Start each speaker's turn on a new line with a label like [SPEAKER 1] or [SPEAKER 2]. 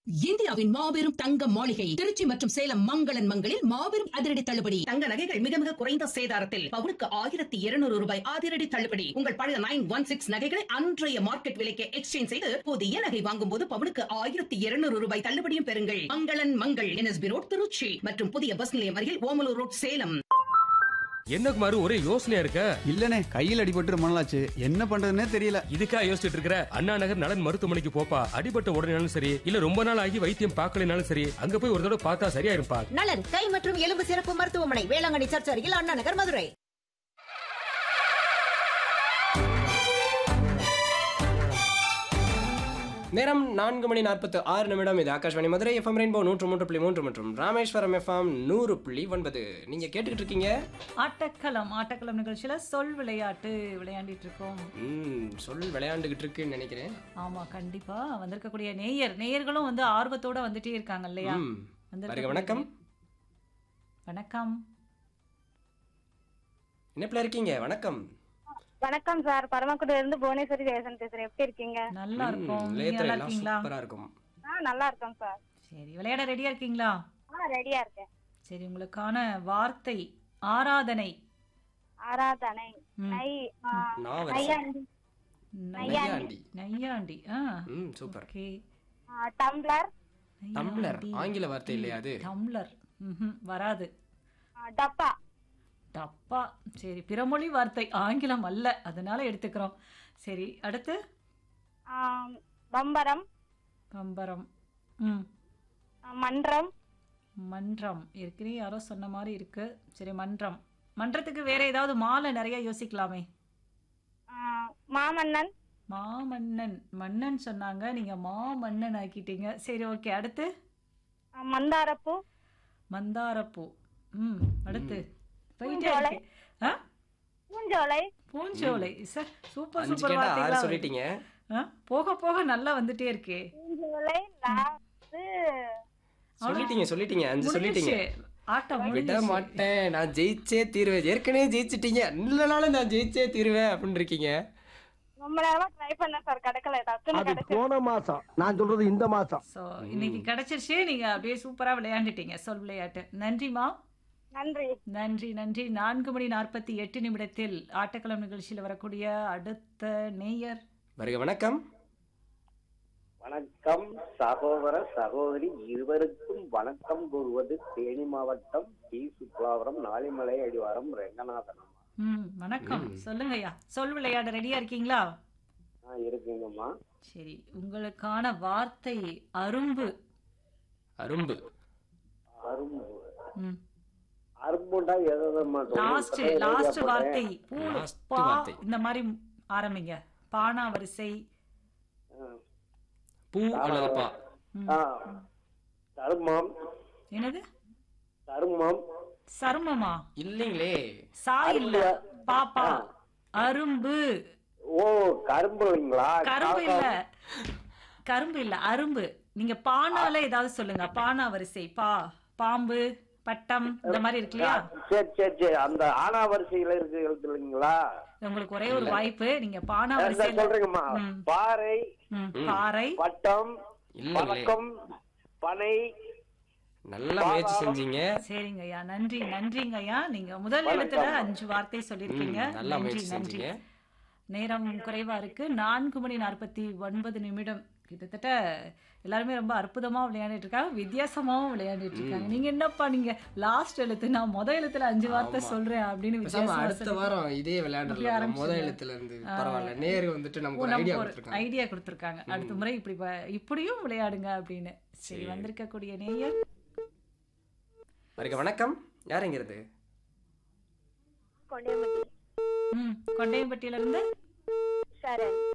[SPEAKER 1] இந்தியாவின் மாபெரும் தங்க மாளிகை திருச்சி மற்றும் சேலம் மங்களன் மங்களில் மாபெரும் அதிரடி தள்ளுபடி தங்க நகைகள் மிக மிக குறைந்த சேதாரத்தில் பவுனுக்கு ஆயிரத்தி இருநூறு ரூபாய் அதிரடி தள்ளுபடி உங்கள் பழைய நைன் ஒன் சிக்ஸ் நகைகளை அன்றைய மார்க்கெட் விலைக்கு எக்ஸ்சேஞ்ச் செய்து புதிய நகை வாங்கும் போது பவுனுக்கு ஆயிரத்தி இருநூறு ரூபாய் தள்ளுபடியும் பெறுங்கள் மங்களன் மங்கள் என்எஸ்பி ரோட் திருச்சி மற்றும் புதிய பஸ் நிலையம் அருகில் ஓமலூர் ரோட் சேலம்
[SPEAKER 2] என்ன குமார் ஒரே யோசனையா இருக்க
[SPEAKER 3] இல்லனே கையில் அடிபட்டு ரொம்ப நாளாச்சு என்ன பண்றதுன்னே தெரியல
[SPEAKER 2] இதுக்கா யோசிச்சுட்டு இருக்கிற அண்ணா நகர் நலன் மருத்துவமனைக்கு போப்பா அடிபட்ட உடனேனாலும் சரி இல்ல ரொம்ப நாள் ஆகி வைத்தியம் பார்க்கலைனாலும் சரி அங்க போய் ஒரு தடவை பார்த்தா சரியா இருப்பா
[SPEAKER 4] நலன் கை மற்றும் எலும்பு சிறப்பு மருத்துவமனை வேளாங்கண்ணி சர்ச் அருகில் அண்ணா நகர் மதுரை
[SPEAKER 5] நேரம் நான்கு மணி நாற்பத்து ஆறு நிமிடம் இது ஆகாஷ்வாணி மதுரை எஃப்எம் ரெயின்போ நூற்று மூன்று புள்ளி மூன்று மற்றும் ராமேஸ்வரம் எஃப்எம் நூறு புள்ளி ஒன்பது நீங்க கேட்டுக்கிட்டு இருக்கீங்க
[SPEAKER 6] ஆட்டக்களம் ஆட்டக்களம் நிகழ்ச்சியில சொல் விளையாட்டு விளையாண்டிட்டு இருக்கோம்
[SPEAKER 5] ம் சொல் விளையாண்டுகிட்டு இருக்குன்னு நினைக்கிறேன்
[SPEAKER 6] ஆமா கண்டிப்பா வந்திருக்கக்கூடிய நேயர் நேயர்களும் வந்து ஆர்வத்தோட வந்துட்டே இருக்காங்க இல்லையா
[SPEAKER 5] ம்
[SPEAKER 6] வந்திருக்கக்கூடிய
[SPEAKER 5] பாருங்க வணக்கம்
[SPEAKER 6] வணக்கம்
[SPEAKER 5] இணைப்பில் இருக்கீங்க வணக்கம்
[SPEAKER 7] வணக்கம் சார் பரமக்குடியில இருந்து புவனேஸ்வரி தேசன் பேசுறேன் எப்படி இருக்கீங்க
[SPEAKER 6] நல்லா
[SPEAKER 5] ம்,
[SPEAKER 6] இருக்கும் நீங்க
[SPEAKER 5] நிலையத்துல
[SPEAKER 6] நல்லா
[SPEAKER 5] எல்லாம்
[SPEAKER 6] இருக்கீங்களா
[SPEAKER 5] சூப்பரா இருக்கும்
[SPEAKER 7] ஆ நல்லா இருக்கேன் சார்
[SPEAKER 6] சரி விளையாட ரெடியா இருக்கீங்களா
[SPEAKER 7] ஆ ரெடியா இருக்கேன்
[SPEAKER 6] சரி உங்களுக்கான வார்த்தை ஆராதனை
[SPEAKER 7] ஆராதனை
[SPEAKER 6] ம்.
[SPEAKER 7] நை ஆ,
[SPEAKER 5] நாவரசம்
[SPEAKER 7] நையாண்டி
[SPEAKER 5] நையாண்டி
[SPEAKER 6] நையாண்டி ஆ
[SPEAKER 5] ம் சூப்பர்
[SPEAKER 6] ஓகே
[SPEAKER 7] ஆ, டம்ளர்
[SPEAKER 5] டம்ளர்
[SPEAKER 6] நையாண்டி.
[SPEAKER 5] ஆங்கில வார்த்தை இல்லையா அது
[SPEAKER 6] டம்ளர் ம்ஹும், வராது
[SPEAKER 7] ஆ, டப்பா
[SPEAKER 6] டப்பா சரி பிறமொழி வார்த்தை ஆங்கிலம் அல்ல அதனால எடுத்துக்கிறோம் சரி அடுத்து
[SPEAKER 7] ஆ, பம்பரம்
[SPEAKER 6] பம்பரம் ம்
[SPEAKER 7] ஆ, மன்றம்
[SPEAKER 6] மன்றம் ஏற்கனவே யாரோ சொன்ன மாதிரி இருக்கு சரி மன்றம் மன்றத்துக்கு வேற ஏதாவது மாலை நிறைய யோசிக்கலாமே
[SPEAKER 7] ஆ, மாமன்னன்
[SPEAKER 6] மாமன்னன் மன்னன் சொன்னாங்க நீங்க மாமன்னன் ஆக்கிட்டீங்க சரி ஓகே அடுத்து
[SPEAKER 7] ஆ, மந்தாரப்பூ
[SPEAKER 6] மந்தாரப்பூ ம் அடுத்து போயிட்டே
[SPEAKER 7] பூஞ்சோலை.
[SPEAKER 6] இருக்கு ஆ
[SPEAKER 7] பூஞ்சோலை
[SPEAKER 6] பூஞ்சோலை சார் சூப்பர்
[SPEAKER 5] அஞ்சு
[SPEAKER 6] சூப்பர்
[SPEAKER 5] கேட்டா ஆறு
[SPEAKER 6] வார்த்தைகளா
[SPEAKER 5] சொல்லிட்டீங்க
[SPEAKER 6] ஆ, போக போக நல்லா வந்துட்டே இருக்கே
[SPEAKER 7] பூஞ்சோலை லாஸ்ட்
[SPEAKER 5] சொல்லிட்டீங்க சொல்லிட்டீங்க அஞ்சு சொல்லிட்டீங்க
[SPEAKER 6] முடிஞ்சிச்சு. ஆட்டம்
[SPEAKER 5] விட
[SPEAKER 6] முடிஞ்சிச்சு.
[SPEAKER 5] மாட்டேன் நான் ஜெயிச்சே தீருவேன் ஏற்கனவே ஜெயிச்சிட்டீங்க இல்லனாலும் நான் ஜெயிச்சே தீருவேன் அப்படின்னு இருக்கீங்க
[SPEAKER 7] ரொம்ப நேரமா ட்ரை பண்ணேன் சார் கிடைக்கல டக்குன்னு
[SPEAKER 8] அது
[SPEAKER 7] கிடைச்சு
[SPEAKER 8] போன மாசம் நான் சொல்றது இந்த மாசம்
[SPEAKER 6] ஸோ இன்னைக்கு கிடைச்சிருச்சு நீங்க அப்படியே சூப்பரா விளையாண்டுட்டீங்க சொல் விளையாட்டு நன்றிமா
[SPEAKER 7] நன்றி
[SPEAKER 6] நன்றி நன்றி நான்கு மணி நாற்பத்தி எட்டு நிமிடத்தில் ஆட்டக்களம் நிகழ்ச்சியில் வரக்கூடிய அடுத்த நேயர்
[SPEAKER 5] வருக வணக்கம்
[SPEAKER 9] வணக்கம் சகோதர சகோதரி இருவருக்கும் வணக்கம் கூறுவது தேனி மாவட்டம் டி சுற்றுலாவரம் நாளிமலை அடிவாரம் ரெங்கநாதன்
[SPEAKER 6] ம் வணக்கம் சொல்லுங்கய்யா சொல் விளையாட ரெடியா இருக்கீங்களா
[SPEAKER 9] ஆ இருக்குங்கம்மா
[SPEAKER 6] சரி உங்களுக்கான வார்த்தை அரும்பு
[SPEAKER 5] அரும்பு
[SPEAKER 9] அரும்பு
[SPEAKER 6] ம்
[SPEAKER 9] அரும்புண்டா எதமா
[SPEAKER 6] லாஸ்ட் லாஸ்ட் வார்த்தை பூ
[SPEAKER 5] Last
[SPEAKER 6] பா
[SPEAKER 5] வார்த்தை.
[SPEAKER 6] இந்த மாதிரி ஆரம்பிங்க பானா வரிசை
[SPEAKER 5] பூ அல்லது பா
[SPEAKER 6] ம்.
[SPEAKER 9] தருமம்
[SPEAKER 6] என்னது
[SPEAKER 9] தருமம்
[SPEAKER 6] சருமமா
[SPEAKER 5] இல்லைங்களே
[SPEAKER 6] சா இல்ல பாப்பா அரும்பு
[SPEAKER 9] ஓ கரும்புங்களா
[SPEAKER 6] கரும்பு இல்ல கரும்பு இல்ல அரும்பு நீங்க பானால ஏதாவது சொல்லுங்க பானா வரிசை பா பாம்பு பட்டம் இந்த மாதிரி இருக்கு இல்லையா
[SPEAKER 9] சரி சரி சரி அந்த ஆனா வரிசையில இருக்கு எழுத்து இல்லைங்களா
[SPEAKER 6] உங்களுக்கு ஒரே ஒரு வாய்ப்பு நீங்க பானா
[SPEAKER 9] நான்
[SPEAKER 6] வரிசையில
[SPEAKER 9] சொல்றேங்கம்மா
[SPEAKER 6] ம்.
[SPEAKER 9] பாறை
[SPEAKER 6] ம், பாறை
[SPEAKER 9] பட்டம்
[SPEAKER 5] இல்லைங்களே
[SPEAKER 9] பழக்கம் பனை
[SPEAKER 5] நல்லா முயற்சி செஞ்சீங்க
[SPEAKER 6] சரிங்க ஐயா நன்றி நன்றிங்க ஐயா நீங்க முதல் எழுத்துல அஞ்சு வார்த்தை சொல்லியிருக்கீங்க
[SPEAKER 5] ம், நல்லா
[SPEAKER 6] நன்றி
[SPEAKER 5] முயற்சி
[SPEAKER 6] நன்றி
[SPEAKER 5] செஞ்சீங்க
[SPEAKER 6] நேரம் குறைவா இருக்கு நான்கு மணி நாற்பத்தி ஒன்பது நிமிடம் கிட்டத்தட்ட எல்லாருமே ரொம்ப அற்புதமா விளையாடிட்டு இருக்காங்க வித்தியாசமாவும் விளையாடிட்டு இருக்காங்க நீங்க என்னப்பா நீங்க லாஸ்ட் எழுத்து நான் முத எழுத்துல அஞ்சு வார்த்தை
[SPEAKER 5] ஆமா.
[SPEAKER 6] சொல்றேன் அப்படின்னு
[SPEAKER 5] பேசாம
[SPEAKER 6] வித்தியாசமா
[SPEAKER 5] அடுத்த
[SPEAKER 6] சொல்லி-
[SPEAKER 5] வாரம் இதே
[SPEAKER 6] இப்படி
[SPEAKER 5] விளையாடலாம்
[SPEAKER 6] ஆரம்பிச்சிடுங்க.
[SPEAKER 5] முத எழுத்துல இருந்து
[SPEAKER 6] ஆ.
[SPEAKER 5] பரவாயில்ல நேரு வந்துட்டு
[SPEAKER 6] ஓ,
[SPEAKER 5] நமக்கு ஒரு ஐடியா
[SPEAKER 6] நமக்கு ஒரு
[SPEAKER 5] கொடுத்துருக்காங்க
[SPEAKER 6] ஐடியா கொடுத்துருக்காங்க அடுத்த முறை இப்படி ப- இப்படியும் விளையாடுங்க அப்படின்னு சரி
[SPEAKER 5] சரி.
[SPEAKER 6] வந்திருக்கக்கூடிய நேயர்
[SPEAKER 5] வருக வணக்கம் யாருங்கிறது
[SPEAKER 7] கொண்டியம்பட்டி
[SPEAKER 6] ம் கொண்டையம்பட்டியில இருந்து
[SPEAKER 7] சரண்